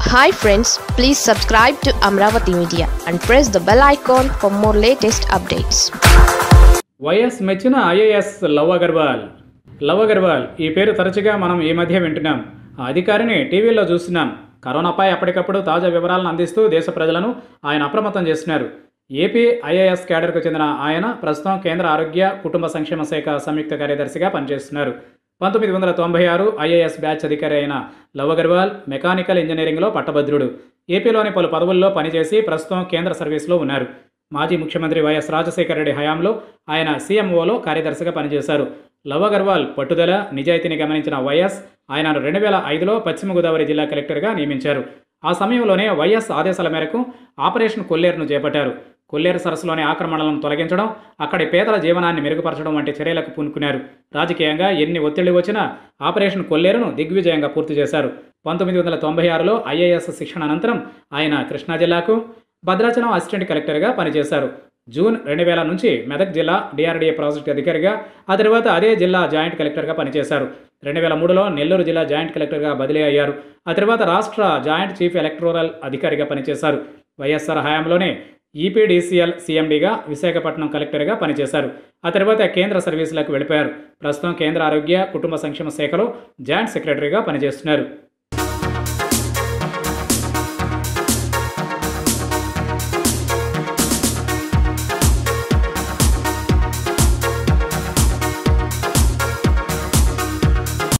hi friends please subscribe to Amaravati media and press the bell icon for more latest updates YS మెచ్చిన IAS Lav Agarwal Lav Agarwal ఈ పేరు తరచుగా మనం ఈ మధ్య వింటున్నాం ఆ అధికారిని టీవీలో చూస్తున్నాం కరోనాపై అప్పటికప్పుడు తాజా వివరాలను అందిస్తూ దేశ ప్రజలను ఆయన అప్రమత్తం చేస్తున్నారు ఏపీ ఐఏఎస్ క్యాడర్కు చెందిన ఆయన ప్రస్తుతం కేంద్ర ఆరోగ్య కుటుంబ సంక్షేమ శాఖ సంయుక్త కార్యదర్శిగా పనిచేస్తున్నారు పంతొమ్మిది వందల తొంభై ఆరు ఐఏఎస్ బ్యాచ్ అధికారి అయిన లవ్ అగర్వాల్ మెకానికల్ ఇంజనీరింగ్లో పట్టభద్రుడు ఏపీలోని పలు పదవుల్లో పనిచేసి ప్రస్తుతం కేంద్ర సర్వీస్లో ఉన్నారు మాజీ ముఖ్యమంత్రి వైఎస్ రాజశేఖర రెడ్డి హయాంలో ఆయన సీఎంఓలో కార్యదర్శిగా పనిచేశారు లవ్ అగర్వాల్ పట్టుదల నిజాయితీని గమనించిన వైఎస్ ఆయనను రెండు వేల ఐదులో పశ్చిమ గోదావరి జిల్లా కలెక్టర్గా నియమించారు ఆ సమయంలోనే వైఎస్ ఆదేశాల మేరకు ఆపరేషన్ కొల్లేరును చేపట్టారు కొల్లేరు సరస్సులోని ఆక్రమణలను తొలగించడం అక్కడి పేదల జీవనాన్ని మెరుగుపరచడం వంటి చర్యలకు పూనుకున్నారు రాజకీయంగా ఎన్ని ఒత్తిళ్లు వచ్చినా ఆపరేషన్ కొల్లేరును దిగ్విజయంగా పూర్తి చేశారు పంతొమ్మిది వందల తొంభై ఆరులో ఐఏఎస్ శిక్షణ అనంతరం ఆయన కృష్ణా జిల్లాకు భద్రాచలం అసిస్టెంట్ కలెక్టర్గా పనిచేశారు జూన్ రెండు వేల నుంచి మెదక్ జిల్లా డిఆర్డీఏ ప్రాజెక్ట్ అధికారిగా ఆ తర్వాత అదే జిల్లా జాయింట్ కలెక్టర్గా పనిచేశారు రెండు వేల మూడులో నెల్లూరు జిల్లా జాయింట్ కలెక్టర్గా బదిలీ అయ్యారు ఆ తర్వాత రాష్ట్ర జాయింట్ చీఫ్ ఎలక్టోరల్ అధికారిగా పనిచేశారు వైఎస్ఆర్ హయాంలోనే ఈపీడీసీఎల్ సీఎండీగా విశాఖపట్నం కలెక్టర్గా పనిచేశారు ఆ తర్వాత కేంద్ర సర్వీసులకు వెళ్ళిపోయారు ప్రస్తుతం కేంద్ర ఆరోగ్య కుటుంబ సంక్షేమ శాఖలో జాయింట్ సెక్రటరీగా పనిచేస్తున్నారు